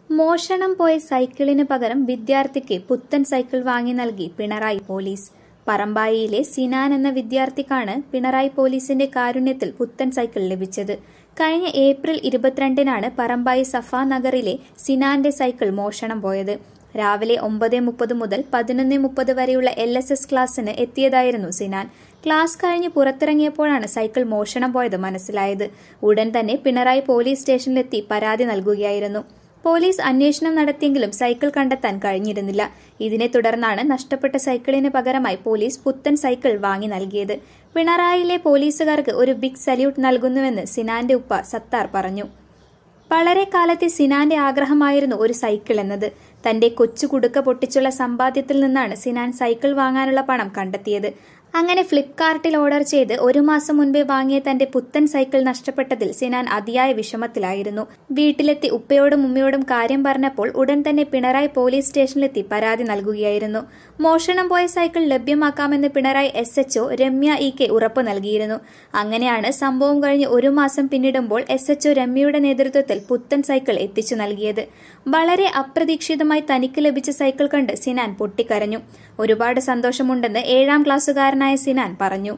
മോഷണം പോയ സൈക്കിളിന് പകരം വിദ്യാർത്ഥിക്ക് പുത്തൻ സൈക്കിൾ വാങ്ങി നൽകി പിണറായി പോലീസ് പറമ്പായിയിലെ സിനാൻ എന്ന വിദ്യാർത്ഥിക്കാണ് പിണറായി പോലീസിന്റെ കാരുണ്യത്തിൽ പുത്തൻ സൈക്കിൾ ലഭിച്ചത് കഴിഞ്ഞ ഏപ്രിൽ ഇരുപത്തിരണ്ടിനാണ് പറമ്പായി സഫ നഗറിലെ സിനാന്റെ സൈക്കിൾ മോഷണം പോയത് രാവിലെ ഒമ്പത് മുപ്പത് മുതൽ പതിനൊന്ന് മുപ്പത് വരെയുള്ള എൽ എസ് എസ് ക്ലാസ്സിന് എത്തിയതായിരുന്നു സിനാൻ ക്ലാസ് കഴിഞ്ഞ് പുറത്തിറങ്ങിയപ്പോഴാണ് സൈക്കിൾ മോഷണം പോയത് മനസ്സിലായത് ഉടൻ തന്നെ പിണറായി പോലീസ് സ്റ്റേഷനിലെത്തി പരാതി നൽകുകയായിരുന്നു പോലീസ് അന്വേഷണം നടത്തിയെങ്കിലും സൈക്കിൾ കണ്ടെത്താൻ കഴിഞ്ഞിരുന്നില്ല ഇതിനെ തുടർന്നാണ് നഷ്ടപ്പെട്ട സൈക്കിളിന് പകരമായി പോലീസ് പുത്തൻ സൈക്കിൾ വാങ്ങി നൽകിയത് പിണറായിലെ പോലീസുകാർക്ക് ഒരു ബിഗ് സല്യൂട്ട് നൽകുന്നുവെന്ന് സിനാന്റെ ഉപ്പ സത്താർ പറഞ്ഞു വളരെ കാലത്തെ സിനാന്റെ ആഗ്രഹമായിരുന്നു ഒരു സൈക്കിൾ എന്നത് തന്റെ കൊച്ചു കുടുക്ക പൊട്ടിച്ചുള്ള സമ്പാദ്യത്തിൽ നിന്നാണ് സിനാൻ സൈക്കിൾ വാങ്ങാനുള്ള പണം കണ്ടെത്തിയത് അങ്ങനെ ഫ്ലിപ്കാർട്ടിൽ ഓർഡർ ചെയ്ത് ഒരു മാസം മുൻപേ വാങ്ങിയ തന്റെ പുത്തൻ സൈക്കിൾ നഷ്ടപ്പെട്ടതിൽ സിനാൻ അതിയായ വിഷമത്തിലായിരുന്നു വീട്ടിലെത്തി ഉപ്പയോടും ഉമ്മയോടും കാര്യം പറഞ്ഞപ്പോൾ ഉടൻ തന്നെ പിണറായി പോലീസ് സ്റ്റേഷനിലെത്തി പരാതി നൽകുകയായിരുന്നു മോഷണം പോയ സൈക്കിൾ ലഭ്യമാക്കാമെന്ന് Pinarayi S HO Ramya E K ഉറപ്പ് നൽകിയിരുന്നു അങ്ങനെയാണ് സംഭവം കഴിഞ്ഞ് ഒരു മാസം പിന്നിടുമ്പോൾ എസ് എച്ച്ഒ രമ്യയുടെ നേതൃത്വത്തിൽ പുത്തൻ സൈക്കിൾ എത്തിച്ചു നൽകിയത് വളരെ അപ്രതീക്ഷിതമായി തനിക്ക് ലഭിച്ച സൈക്കിൾ കണ്ട് സിനാൻ പൊട്ടിക്കരഞ്ഞു ഒരുപാട് സന്തോഷമുണ്ടെന്ന് ഏഴാം ക്ലാസ്സുകാരനായ സിനാൻ പറഞ്ഞു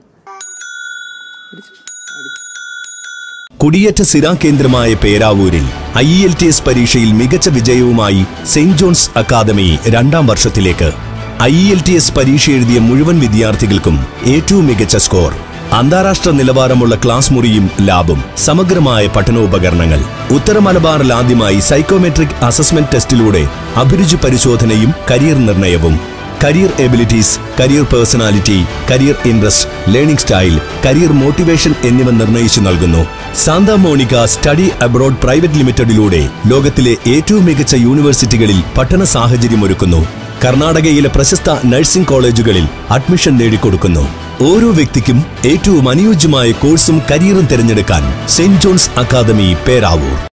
കുടിയേറ്റ സ്ഥിരാകേന്ദ്രമായ പേരാവൂരിൽ ഐ എൽ ടി എസ് പരീക്ഷയിൽ മികച്ച വിജയവുമായി സെയിന്റ് ജോൺസ് അക്കാദമി രണ്ടാം വർഷത്തിലേക്ക് ഐ എൽ ടി എസ് പരീക്ഷ എഴുതിയ മുഴുവൻ വിദ്യാർത്ഥികൾക്കും ഏറ്റവും മികച്ച സ്കോർ അന്താരാഷ്ട്ര നിലവാരമുള്ള ക്ലാസ് മുറിയും ലാബും സമഗ്രമായ പഠനോപകരണങ്ങൾ ഉത്തര മലബാറിൽ ആദ്യമായി സൈക്കോമെട്രിക് അസസ്മെന്റ് ടെസ്റ്റിലൂടെ അഭിരുചി പരിശോധനയും കരിയർ നിർണയവും career abilities career personality career interest learning style career motivation എന്നിവ നിർണയിച്ചു നൽകുന്നു Santa Monica study abroad private ലിമിറ്റഡിലൂടെ ലോകത്തിലെ ഏറ്റവും മികച്ച യൂണിവേഴ്സിറ്റികളിൽ പഠന സാഹചര്യമൊരുക്കുന്നു കർണാടകയിലെ പ്രശസ്ത നഴ്സിംഗ് കോളേജുകളിൽ അഡ്മിഷൻ നേടിക്കൊടുക്കുന്നു ഓരോ വ്യക്തിക്കും ഏറ്റവും അനുയോജ്യമായ കോഴ്സും കരിയറും തിരഞ്ഞെടുക്കാൻ സെന്റ് ജോൺസ് അക്കാദമി പേരാവൂർ